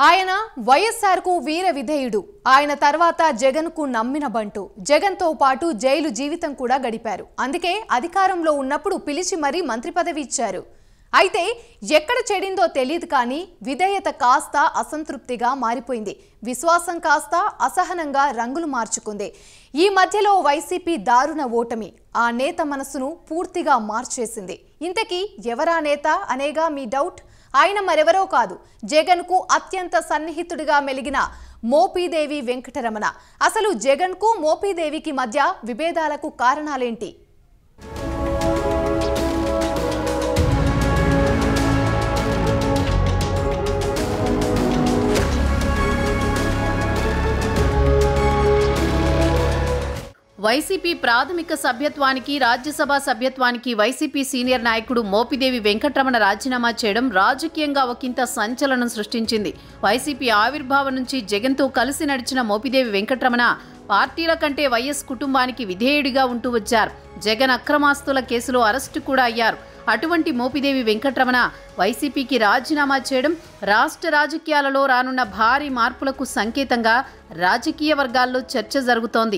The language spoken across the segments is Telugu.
ఆయన వైఎస్ఆర్కు వీర విధేయుడు ఆయన తర్వాత జగన్కు నమ్మిన బంటు జగన్తో పాటు జైలు జీవితం కూడా గడిపారు అందుకే అధికారంలో ఉన్నప్పుడు పిలిచి మరీ మంత్రి పదవి ఇచ్చారు అయితే ఎక్కడ చెడిందో తెలియదు కానీ విధేయత కాస్త అసంతృప్తిగా మారిపోయింది విశ్వాసం కాస్త అసహనంగా రంగులు మార్చుకుంది ఈ మధ్యలో వైసీపీ దారుణ ఓటమి ఆ నేత మనసును పూర్తిగా మార్చేసింది ఇంతకీ ఎవరా నేత అనేగా మీ డౌట్ ఆయన మరెవరో కాదు జగన్కు అత్యంత సన్నిహితుడిగా మెలిగిన మోపీదేవి వెంకటరమణ అసలు జగన్కు మోపీదేవికి మధ్య విభేదాలకు కారణాలేంటి వైసీపీ ప్రాథమిక సభ్యత్వానికి రాజ్యసభ సభ్యత్వానికి వైసీపీ సీనియర్ నాయకుడు మోపిదేవి వెంకటరమణ రాజీనామా చేయడం రాజకీయంగా ఒకంత సంచలనం సృష్టించింది వైసీపీ ఆవిర్భావం నుంచి జగన్తో కలిసి నడిచిన మోపిదేవి వెంకటరమణ పార్టీల కంటే వైఎస్ కుటుంబానికి విధేయుడిగా ఉంటూ వచ్చారు జగన్ అక్రమాస్తుల కేసులో అరెస్టు కూడా అయ్యారు అటువంటి మోపిదేవి వెంకటరమణ వైసీపీకి రాజీనామా చేయడం రాష్ట్ర రాజకీయాలలో రానున్న భారీ మార్పులకు సంకేతంగా రాజకీయ వర్గాల్లో చర్చ జరుగుతోంది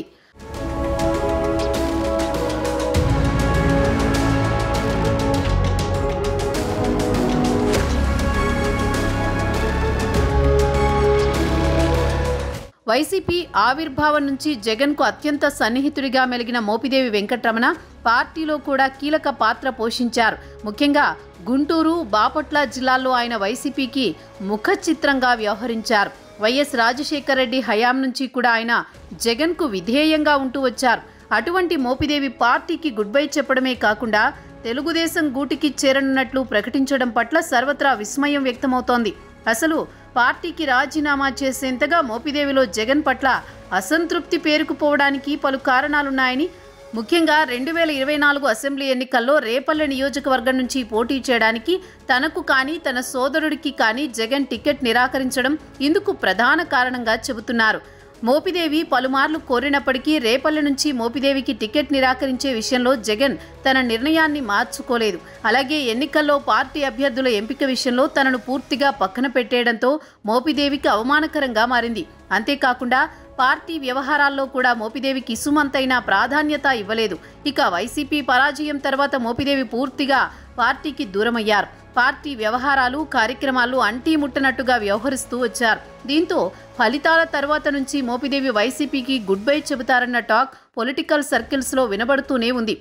వైసీపీ ఆవిర్భావం నుంచి జగన్కు అత్యంత సన్నిహితుడిగా మెలిగిన మోపిదేవి వెంకటరమణ పార్టీలో కూడా కీలక పాత్ర పోషించారు ముఖ్యంగా గుంటూరు బాపట్ల జిల్లాల్లో ఆయన వైసీపీకి ముఖ చిత్రంగా వ్యవహరించారు వైఎస్ రాజశేఖర రెడ్డి హయాం నుంచి కూడా ఆయన జగన్కు విధేయంగా ఉంటూ వచ్చారు అటువంటి మోపిదేవి పార్టీకి గుడ్ బై చెప్పడమే కాకుండా తెలుగుదేశం గూటికి చేరనున్నట్లు ప్రకటించడం పట్ల సర్వత్రా విస్మయం వ్యక్తమవుతోంది అసలు పార్టీకి రాజీనామా చేసేంతగా మోపిదేవిలో జగన్ పట్ల అసంతృప్తి పేరుకుపోవడానికి పలు కారణాలున్నాయని ముఖ్యంగా రెండు వేల ఇరవై నాలుగు అసెంబ్లీ ఎన్నికల్లో రేపల్లె నియోజకవర్గం నుంచి పోటీ చేయడానికి తనకు కానీ తన సోదరుడికి కానీ జగన్ టికెట్ నిరాకరించడం ఇందుకు ప్రధాన కారణంగా చెబుతున్నారు మోపిదేవి పలుమార్లు కోరినప్పటికీ రేపల్లె నుంచి మోపిదేవికి టికెట్ నిరాకరించే విషయంలో జగన్ తన నిర్ణయాన్ని మార్చుకోలేదు అలాగే ఎన్నికల్లో పార్టీ అభ్యర్థుల ఎంపిక విషయంలో తనను పూర్తిగా పక్కన పెట్టేయడంతో మోపిదేవికి అవమానకరంగా మారింది అంతేకాకుండా పార్టీ వ్యవహారాల్లో కూడా మోపిదేవికి ఇసుమంతైన ప్రాధాన్యత ఇవ్వలేదు ఇక వైసీపీ పరాజయం తర్వాత మోపిదేవి పూర్తిగా పార్టీకి దూరమయ్యారు పార్టీ వ్యవహారాలు కార్యక్రమాలు అంటీ ముట్టనట్టుగా వ్యవహరిస్తూ వచ్చారు దీంతో ఫలితాల తర్వాత నుంచి మోపిదేవి వైసీపీకి గుడ్ బై చెబుతారన్న టాక్ పొలిటికల్ సర్కిల్స్లో వినబడుతూనే ఉంది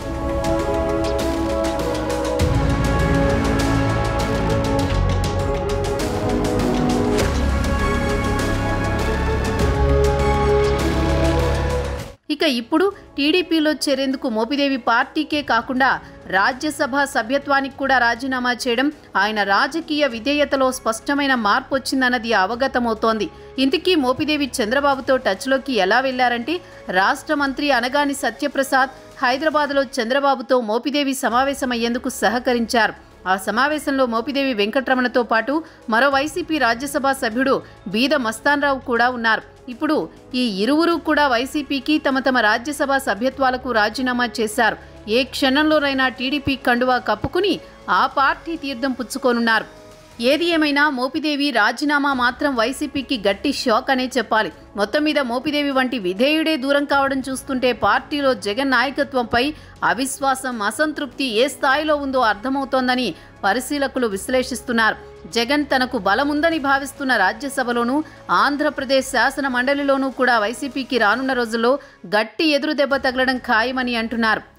ఇక ఇప్పుడు టీడీపీలో చేరేందుకు మోపిదేవి పార్టీకే కాకుండా రాజ్యసభ సభ్యత్వానికి కూడా రాజీనామా చేయడం ఆయన రాజకీయ విధేయతలో స్పష్టమైన మార్పు వచ్చిందన్నది అవగతమవుతోంది ఇంతకీ మోపిదేవి చంద్రబాబుతో టచ్లోకి ఎలా వెళ్లారంటే రాష్ట్ర మంత్రి అనగాని సత్యప్రసాద్ హైదరాబాద్లో చంద్రబాబుతో మోపిదేవి సమావేశమయ్యేందుకు సహకరించారు ఆ సమావేశంలో మోపిదేవి వెంకటరమణతో పాటు మరో వైసీపీ రాజ్యసభ సభ్యుడు బీద మస్తాన్రావు కూడా ఉన్నారు ఇప్పుడు ఈ ఇరువురు కూడా వైసీపీకి తమ తమ రాజ్యసభ సభ్యత్వాలకు రాజీనామా చేశారు ఏ క్షణంలోనైనా టీడీపీ కండువా కప్పుకుని ఆ పార్టీ తీర్థం పుచ్చుకోనున్నారు ఏది ఏమైనా మోపిదేవి రాజీనామా మాత్రం వైసీపీకి గట్టి షాక్ అనే చెప్పాలి మొత్తం మీద మోపిదేవి వంటి విధేయుడే దూరం కావడం చూస్తుంటే పార్టీలో జగన్ నాయకత్వంపై అవిశ్వాసం అసంతృప్తి ఏ స్థాయిలో ఉందో అర్థమవుతోందని పరిశీలకులు విశ్లేషిస్తున్నారు జగన్ తనకు బలముందని భావిస్తున్న రాజ్యసభలోనూ ఆంధ్రప్రదేశ్ శాసన మండలిలోనూ కూడా వైసీపీకి రానున్న రోజుల్లో గట్టి ఎదురు దెబ్బ తగలడం ఖాయమని అంటున్నారు